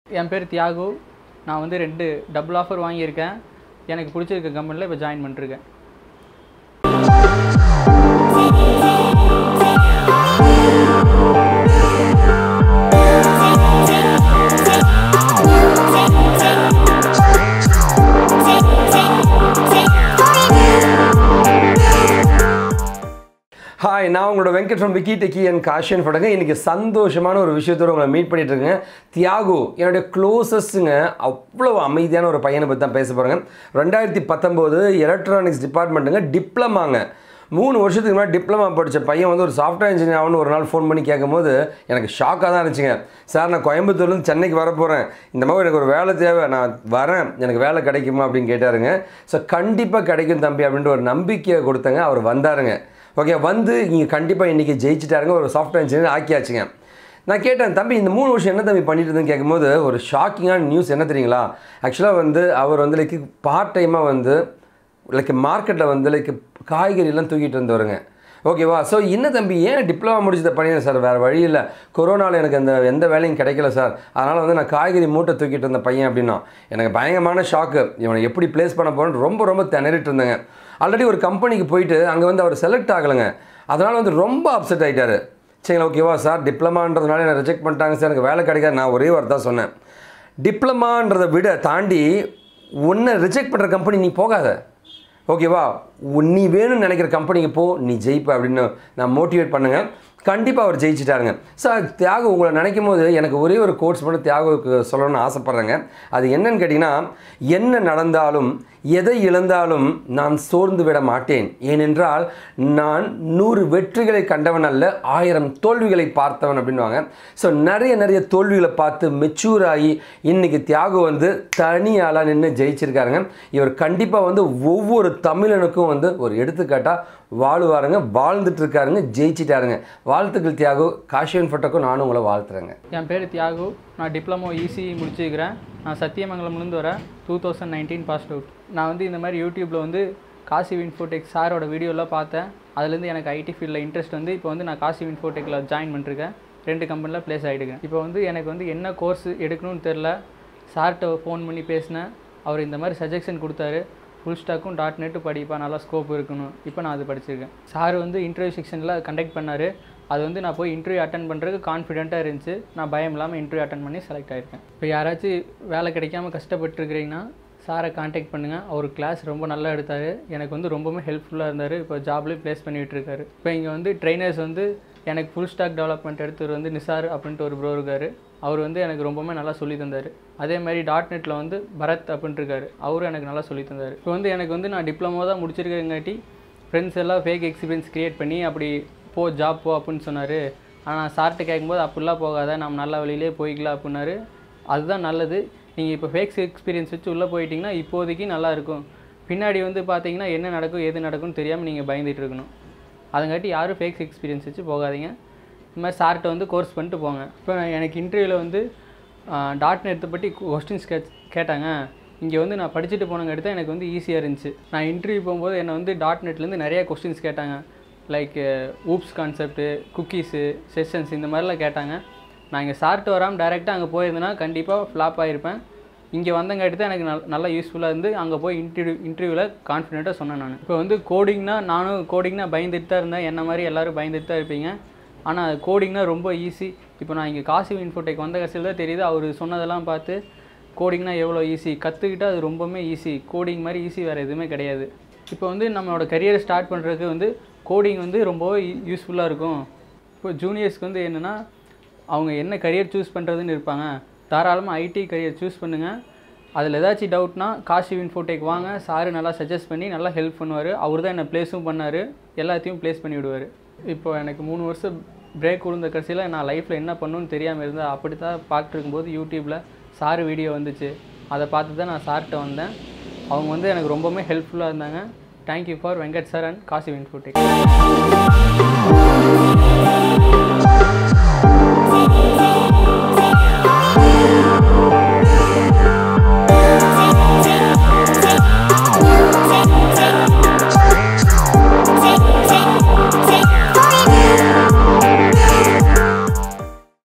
என் பேர் தியாகு நான் வந்து ரெண்டு டபுள் ஆஃபர் வாங்கியிருக்கேன் எனக்கு பிடிச்சிருக்க கம்பெனியில் இப்போ ஜாயின் பண்ணிருக்கேன் ஹாய் நான் உங்களோட Venkat from Vicky Techie and காஷியன் படங்க இன்றைக்கி சந்தோஷமான ஒரு விஷயத்தோட உங்களை மீட் பண்ணிட்டு இருக்கேங்க தியாகு என்னுடைய க்ளோசஸ்ட்டுங்க அவ்வளோ அமைதியான ஒரு பையனை பற்றி தான் பேச போகிறேங்க ரெண்டாயிரத்தி பத்தொம்போது எலக்ட்ரானிக்ஸ் டிபார்ட்மெண்ட்டுங்க டிப்ளமாங்க மூணு வருஷத்துக்கு முன்னாடி டிப்ளமா படித்த பையன் வந்து ஒரு சாஃப்ட்வேர் இன்ஜினியர் ஆகணும்னு ஒரு நாள் ஃபோன் பண்ணி கேட்கும்போது எனக்கு ஷாக்காக தான் இருந்துச்சுங்க சார் நான் கோயம்புத்தூர்லேருந்து சென்னைக்கு வர போகிறேன் இந்த மாதிரி எனக்கு ஒரு வேலை தேவை நான் வரேன் எனக்கு வேலை கிடைக்குமா அப்படின்னு கேட்டாருங்க ஸோ கண்டிப்பாக கிடைக்கும் தம்பி அப்படின்ற ஒரு நம்பிக்கையை கொடுத்தங்க அவர் வந்தாருங்க ஓகே வந்து இங்கே கண்டிப்பாக இன்றைக்கி ஜெயிச்சிட்டாருங்க ஒரு சாஃப்ட்வேர் இன்ஜினியர் ஆக்கியாச்சுங்க நான் கேட்டேன் தம்பி இந்த மூணு வருஷம் என்ன தம்பி பண்ணிட்டு இருந்தேன்னு கேட்கும்போது ஒரு ஷாக்கிங்கான நியூஸ் என்ன தெரியுங்களா ஆக்சுவலாக வந்து அவர் வந்து லைக் பார்ட் டைமாக வந்து லைக் மார்க்கெட்டில் வந்து லைக் காய்கறிலாம் தூக்கிட்டு இருந்தவருங்க ஓகேவா ஸோ என்ன தம்பி ஏன் டிப்ளமா முடிச்சதை பண்ணிடுறேன் சார் வேறு வழி இல்லை கொரோனாவில் எனக்கு அந்த எந்த வேலையும் கிடைக்கல சார் அதனால் வந்து நான் காய்கறி மூட்டை தூக்கிட்டு இருந்த பையன் அப்படின்னா எனக்கு பயங்கரமான ஷாக்கு இவனை எப்படி ப்ளேஸ் பண்ண போகிறேன்னு ரொம்ப ரொம்ப திணறிட்டு இருந்தேங்க ஆல்ரெடி ஒரு கம்பெனிக்கு போயிட்டு அங்கே வந்து அவர் செலக்ட் ஆகலைங்க அதனால் வந்து ரொம்ப அப்செட் ஆகிட்டாரு சரிங்களா ஓகேவா சார் டிப்ளமான்றதுனால என்னை ரிஜெக்ட் பண்ணிட்டாங்க சார் எனக்கு வேலை கிடைக்காது நான் ஒரே வார்த்தை தான் சொன்னேன் டிப்ளமான்றதை விட தாண்டி உன்னை ரிஜெக்ட் பண்ணுற கம்பெனி நீ போகாத ஓகேவா உன் நீ வேணும்னு நினைக்கிற கம்பெனிக்கு போ நீ ஜெயிப்ப அப்படின்னு நான் மோட்டிவேட் பண்ணுங்கள் கண்டிப்பாக அவர் ஜெயிச்சிட்டாருங்க சார் தியாகு உங்களை நினைக்கும் போது எனக்கு ஒரே ஒரு கோர்ஸ் மட்டும் தியாகுவுக்கு சொல்லணும்னு ஆசைப்பட்றேங்க அது என்னன்னு கேட்டிங்கன்னா என்ன நடந்தாலும் எதை இழந்தாலும் நான் சோர்ந்து விட மாட்டேன் ஏனென்றால் நான் நூறு வெற்றிகளை கண்டவன் அல்ல ஆயிரம் தோல்விகளை பார்த்தவன் அப்படின்வாங்க ஸோ நிறைய நிறைய தோல்விகளை பார்த்து மெச்சூர் ஆகி இன்னைக்கு தியாகு வந்து தனியாளாக நின்று ஜெயிச்சிருக்காருங்க இவர் கண்டிப்பாக வந்து ஒவ்வொரு தமிழனுக்கும் வந்து ஒரு எடுத்துக்காட்டாக வாழுவாருங்க வாழ்ந்துட்டு இருக்காருங்க ஜெயிச்சிட்டாருங்க வாழ்த்துக்கள் தியாகு காஷியன் ஃபோட்டோக்கும் நானும் உங்களை வாழ்த்துறேங்க என் பேர் தியாகு நான் டிப்ளமோ இசி முடிச்சிருக்கிறேன் நான் சத்தியமங்கலம்லேருந்து வரேன் two thousand nineteen pass out நான் வந்து இந்த மாதிரி யூடியூப்பில் வந்து காசி இன்ஃபோடெக் சாரோட வீடியோலாம் பார்த்தேன் அதுலேருந்து எனக்கு ஐடி ஃபீல்டில் இன்ட்ரெஸ்ட் வந்து இப்போ வந்து நான் காசி இன்ஃபோடெக்கில் ஜாயின் பண்ணிருக்கேன் ரெண்டு கம்பெனியில் ப்ளேஸ் ஆகிடுக்கேன் இப்போ வந்து எனக்கு வந்து என்ன கோர்ஸ் எடுக்கணும்னு தெரில சார்கிட்ட ஃபோன் பண்ணி பேசினேன் அவர் இந்த மாதிரி சஜஷன் கொடுத்தாரு ஃபுல் ஸ்டாக்கும் டாட் நெட்டு படிப்பா நல்லா ஸ்கோப் இருக்கணும் இப்போ நான் அது படிச்சிருக்கேன் சார் வந்து இன்டர்வியூ செக்ஷனில் கண்டக்ட் பண்ணார் அது வந்து நான் போய் இன்டர்வியூ அட்டன் பண்ணுறதுக்கு கான்ஃபிடென்ட்டாக இருந்துச்சு நான் பயம் இல்லாமல் இன்டர்வியூ அட்டன் பண்ணி செலக்ட் ஆகிருக்கேன் இப்போ யாராச்சும் வேலை கிடைக்காம கஷ்டப்பட்டுருக்கிறீங்கன்னா சாரை காண்டாக்ட் பண்ணுங்கள் அவர் கிளாஸ் ரொம்ப நல்லா எடுத்தார் எனக்கு வந்து ரொம்பவுமே ஹெல்ப்ஃபுல்லாக இருந்தார் இப்போ ஜாப்லேயும் ப்ளேஸ் பண்ணிகிட்டு இருக்காரு இப்போ இங்கே வந்து ட்ரைனர்ஸ் வந்து எனக்கு ஃபுல் ஸ்டாக் டெவலப்மெண்ட் எடுத்தவர் வந்து நிசார் அப்படின்ட்டு ஒரு ப்ரோ இருக்கார் அவர் வந்து எனக்கு ரொம்பவுமே நல்லா சொல்லி தந்தார் அதே மாதிரி டாட் நெட்டில் வந்து பரத் அப்படின்ட்டு இருக்காரு அவரும் எனக்கு நல்லா சொல்லி தந்தார் இப்போ வந்து எனக்கு வந்து நான் டிப்ளமோ தான் முடிச்சிருக்கங்காட்டி ஃப்ரெண்ட்ஸ் எல்லாம் ஃபேக் எக்ஸ்பீரியன்ஸ் க்ரியேட் பண்ணி அப்படி போ ஜாப் போ அப்படின்னு சொன்னார் ஆனால் சார்கிட்ட கேட்கும்போது அப்படிலாம் போகாத நம்ம நல்ல வழியிலே போய்க்கலாம் அப்படின்னாரு அதுதான் நல்லது நீங்கள் இப்போ ஃபேக் எக்ஸ்பீரியன்ஸ் வச்சு உள்ளே போயிட்டீங்கன்னா இப்போதைக்கு நல்லா இருக்கும் பின்னாடி வந்து பார்த்தீங்கன்னா என்ன நடக்கும் எது நடக்கும்னு தெரியாமல் நீங்கள் பயந்துட்டு இருக்கணும் அதங்காட்டி யாரும் ஃபேக் எக்ஸ்பீரியன்ஸ் வச்சு போகாதீங்க இந்த மாதிரி சார்கிட்ட வந்து கோர்ஸ் பண்ணிட்டு போங்க இப்போ எனக்கு இன்டர்வியூவில் வந்து டாட் நெட் பற்றி கொஸ்டின்ஸ் கே கேட்டாங்க இங்கே வந்து நான் படிச்சுட்டு போனங்க எடுத்தால் எனக்கு வந்து ஈஸியாக இருந்துச்சு நான் இன்டர்வியூ போகும்போது என்னை வந்து டாட் நெட்லேருந்து நிறைய கொஸ்டின்ஸ் கேட்டாங்க like OOPs concept cookies sessions இந்த மாதிரிலாம் கேட்டாங்க நான் இங்கே சார்ட்டு வராமல் டேரெக்டாக அங்கே போயிருந்தேன்னா கண்டிப்பாக ஃப்ளாப் ஆகிருப்பேன் இங்கே வந்தங்காட்டி தான் எனக்கு நல் நல்லா யூஸ்ஃபுல்லாக இருந்து அங்கே போய் இன்டர்வியூ இன்டர்வியூவில் கான்ஃபிடென்ட்டாக சொன்னேன் நான் இப்போ வந்து கோடிங்னா நானும் கோடிங்னா பயந்துட்டு தான் இருந்தேன் என்ன மாதிரி எல்லோரும் பயந்துட்டு தான் இருப்பீங்க ஆனால் கோடிங்னா ரொம்ப ஈஸி இப்போ நான் இங்கே காசி இன்ஃபோடெக் வந்த கடைசியில் தான் தெரியுது அவர் சொன்னதெல்லாம் பார்த்து கோடிங்னா எவ்வளோ ஈஸி கற்றுக்கிட்டால் அது ரொம்பவுமே ஈஸி கோடிங் மாதிரி ஈஸி வேறு எதுவுமே கிடையாது இப்போ வந்து நம்மளோட கரியரை ஸ்டார்ட் பண்ணுறதுக்கு வந்து கோடிங் வந்து ரொம்பவே யூஸ்ஃபுல்லாக இருக்கும் இப்போ ஜூனியர்ஸ்க்கு வந்து என்னென்னா அவங்க என்ன கரியர் சூஸ் பண்ணுறதுன்னு இருப்பாங்க தாராளமாக ஐடி கரியர் சூஸ் பண்ணுங்கள் அதில் ஏதாச்சும் டவுட்னா காசி இன்ஃபோடெக் வாங்க சாரு நல்லா சஜஸ்ட் பண்ணி நல்லா ஹெல்ப் பண்ணுவார் அவர் தான் என்னை ப்ளேஸும் பண்ணார் எல்லாத்தையும் ப்ளேஸ் பண்ணி விடுவார் இப்போ எனக்கு மூணு வருஷம் பிரேக் விழுந்த கடைசியில் நான் லைஃப்பில் என்ன பண்ணணும்னு தெரியாமல் இருந்தேன் அப்படி தான் பார்த்துட்டு இருக்கும்போது யூடியூப்பில் சார் வீடியோ வந்துச்சு அதை பார்த்து தான் நான் சார்கிட்ட வந்தேன் அவங்க வந்து எனக்கு ரொம்பவுமே ஹெல்ப்ஃபுல்லாக இருந்தாங்க thank you for Venkat sir and Kasi Infotech